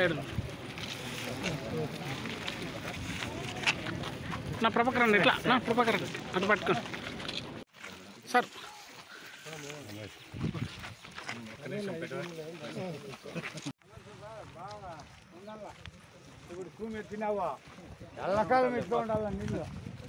side నా ప్రభాకర్ అండి ఇట్లా నా ప్రభాకర్ అటు పట్టుకోండి సార్ ఇప్పుడు భూమి ఎత్తినావా ఎల్లకాలం ఎత్తు ఉండాలి నీళ్ళు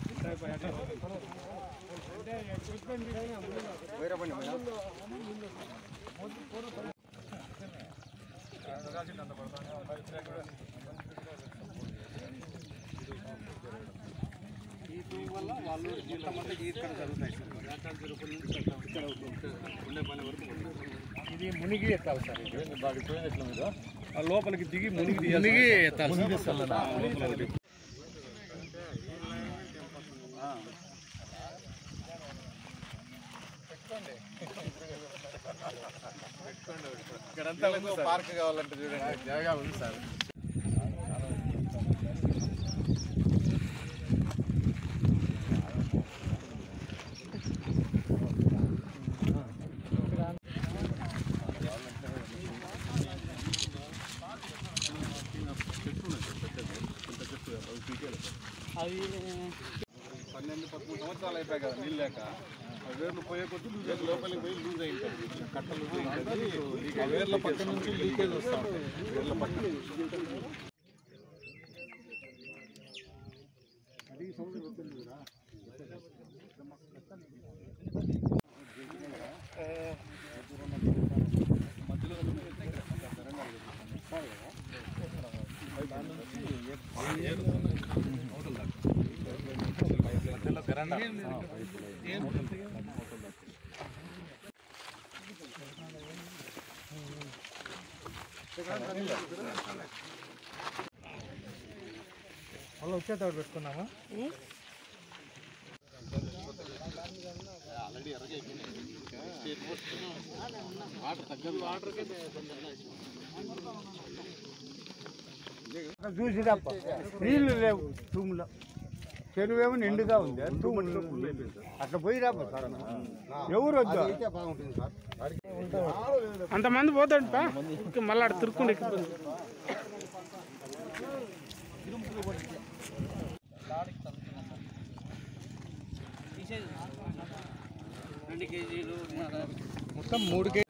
ఇది మునిగి ఎత్తాలి సార్ ఇది బాగా పోయింది ఎట్లా మీరు ఆ లోపలికి దిగి మునిగి మునిగి ఎత్తాలి సార్ ఇక్కడంతా పార్క్ కావాలంటే చూడండి జాగా ఉంది సార్ పన్నెండు పదమూడు సంవత్సరాలు అయిపోయాయి కదా నీళ్ళు లేక ఆ వేర్లు పోయే కొద్ది లూజ్ లోపలికి పోయి లూజ్ అయింటుంది కట్ట లూజ్ అయింటుంది ఆ వేర్ల పక్క నుంచి లీకేజ్ వస్తూ ఉంటుంది వేర్ల పక్క మళ్ళీ వచ్చేటప్పుడు పెట్టుకున్నామా చూసిరప్ప నీళ్లు లేవు తూములో చెరువేమో నిండుగా ఉంది తూములు అట్లా పోయి రాప సార్ ఎవరు వద్దు అంతమంది పోతాడు పా ఊరికే మళ్ళీ అక్కడ తిరుక్కుండి ఎక్కిపోతుంది మొత్తం మూడు కేజీ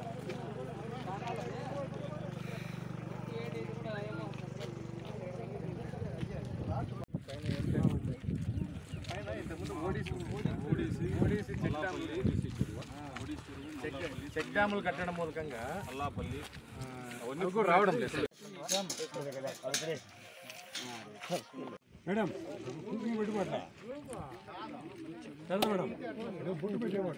చెక్ డ్యాములు కట్టడం మూలకంగా అల్లాపల్లి అవన్నీ కూడా రావడం లేదు మేడం పెట్టుకోవట్లా చదువు మేడం బుట్టు పెట్టేవాట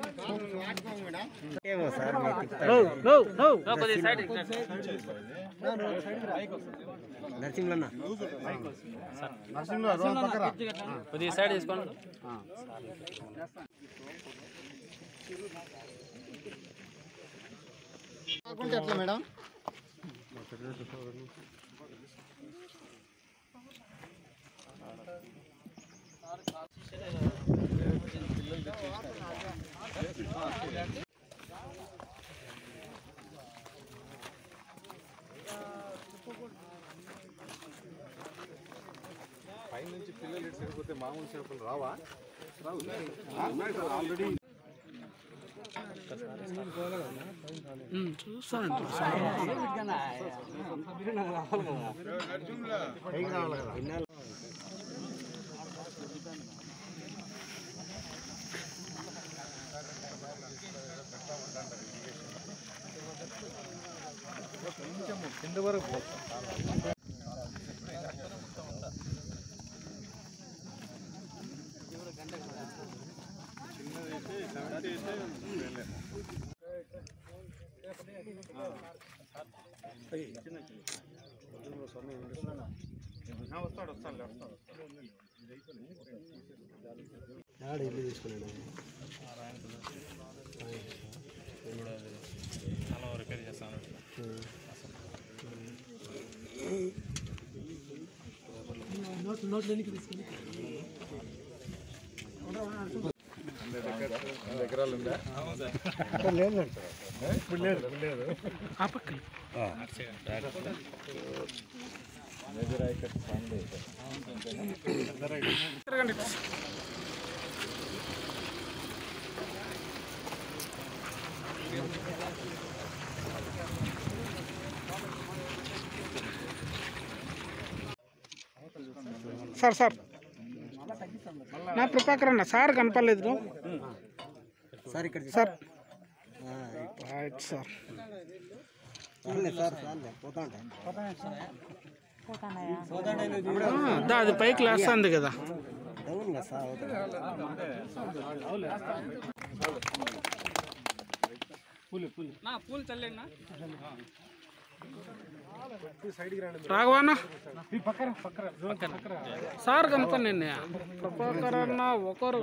కొద్దిగా సైడ్ తీసుకోండి ఎట్లా మేడం పైనుంచి పిల్లలు ఇటు సరిపోతే మామూలు చేపలు రావా ఆల్రెడీ చూస్తానండి కింద వరకు వస్తాడు వస్తాడు వస్తాడు వంద ఎకరాలు ఉందా లేదంటారు ఆ పక్కన తిరగండి సార్ సార్ నా ప్రభాకర్ అన్న సార్ కనపడలేదు సార్ ఇక్కడ సార్ రైట్ సార్ చాలే సార్ చాలే పోతా ఉంటాయి ఆ, దా అది పైకి లేస్తుంది కదా డౌన్ కదా సార్ అవుతుంది రాఘవన్న సార్ కనుక నిన్న ప్రభాకర్ అన్న ఒకరు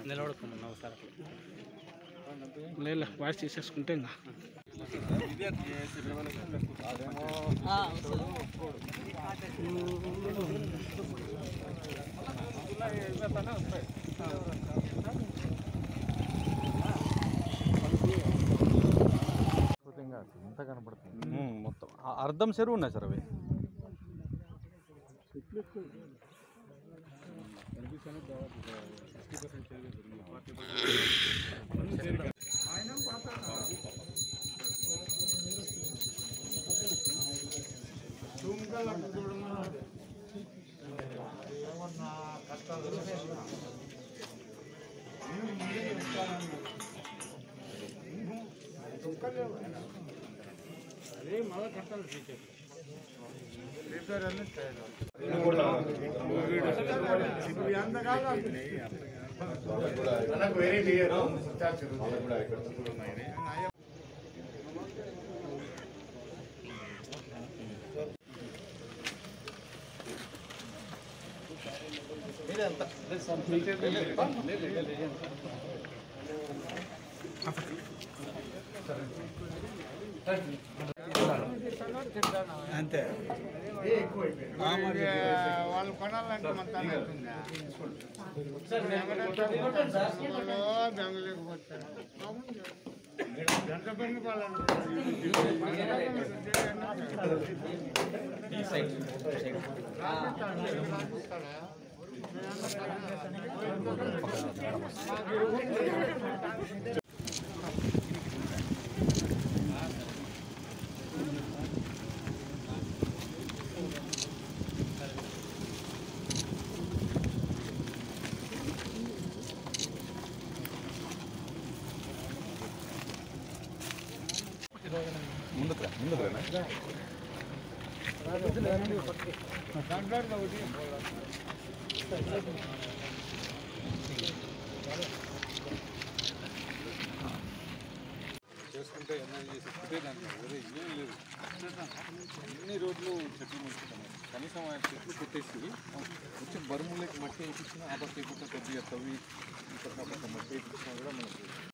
లేదు వాయిస్ తీసేసుకుంటే ఇంకా అంతా కనపడుతుంది మొత్తం ఆ అర్ధం చెరువు ఉన్నాయి సార్ అవి వాళ్ళు కొనాలంటే మొత్తం బెంగళూరుకి పోతారు ఎంత పని ముందుకు ముందుకు చేసుకుంటే ఎనర్జీ చేసి ఒకటే దాంట్లో వేరే ఏం లేదు అన్ని రోడ్లు చెట్లు ముంచుతున్నాయి కనీసం ఆ చెట్లు కొట్టేసి వచ్చి బరుములకి మట్టి వేయించిన ఆ పక్క ఈ పక్క కొద్దిగా తవ్వి ఈ పక్క ఆ పక్క మట్టి వేయించినా కూడా మనకు